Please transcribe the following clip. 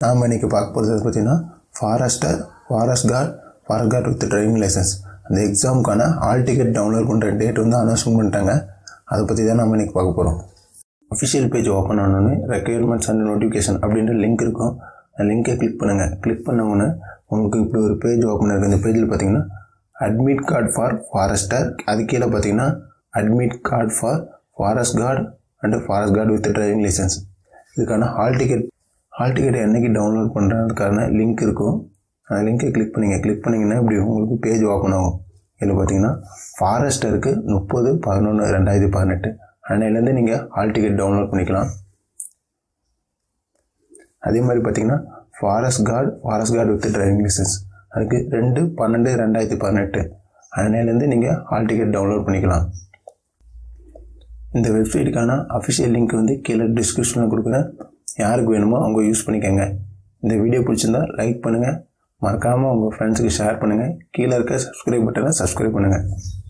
நாம் இன்றைக்கி பார்க்க போகிறது பார்த்தீங்கன்னா forester forest guard forest guard with driving licence அந்த எக்ஸாமுக்கான ஆல் டிக்கெட் டவுன்லோட் பண்ணுற டேட் வந்து அனௌன்ஸ்மெண்ட் பண்ணிட்டாங்க அதை பற்றி தான் நம்ம இன்றைக்கி பார்க்க போகிறோம் அஃபிஷியல் பேஜ் ஓப்பன் ஆனோடனே ரெக்யர்மெண்ட்ஸ் அண்ட் நோட்டிஃபிகேஷன் அப்படின்ற லிங்க் இருக்கும் அந்த லிங்கை கிளிக் பண்ணுங்கள் கிளிக் பண்ண உடனே உங்களுக்கு இப்படி ஒரு பேஜ் ஓப்பன் இருக்குது இந்த பேஜில் பார்த்தீங்கன்னா அட்மிட் கார்டு ஃபார் ஃபாரஸ்டர் அது கீழே பார்த்தீங்கன்னா admit card for forest guard and forest guard with driving licence இதுக்கான ஹால் டிக்கெட் ஹால் டிக்கெட் என்றைக்கு டவுன்லோட் பண்ணுறதுக்கான லிங்க் இருக்கும் அந்த லிங்கை கிளிக் பண்ணிங்க கிளிக் பண்ணிங்கன்னா இப்படி உங்களுக்கு பேஜ் ஓப்பன் ஆகும் இதில் பார்த்தீங்கன்னா ஃபாரஸ்டருக்கு முப்பது பதினொன்று ரெண்டாயிரத்தி பதினெட்டு அன்னையிலேருந்து நீங்கள் ஹால் டிக்கெட் டவுன்லோட் பண்ணிக்கலாம் அதே மாதிரி பார்த்தீங்கன்னா forest guard forest guard with driving licence அதுக்கு ரெண்டு பன்னெண்டு ரெண்டாயிரத்தி பதினெட்டு அன்னையிலேருந்து நீங்கள் ஹால் டிக்கெட் டவுன்லோட் பண்ணிக்கலாம் இந்த வெப்சைட்டுக்கான அஃபிஷியல் லிங்க் வந்து கீழே டிஸ்கிரிப்ஷனில் கொடுக்குறேன் யாருக்கு வேணுமோ அவங்க யூஸ் பண்ணிக்கோங்க இந்த வீடியோ பிடிச்சிருந்தா லைக் பண்ணுங்கள் மறக்காமல் உங்கள் ஃப்ரெண்ட்ஸுக்கு ஷேர் பண்ணுங்கள் கீழே இருக்க சப்ஸ்கிரைப் பட்டனை சப்ஸ்கிரைப் பண்ணுங்கள்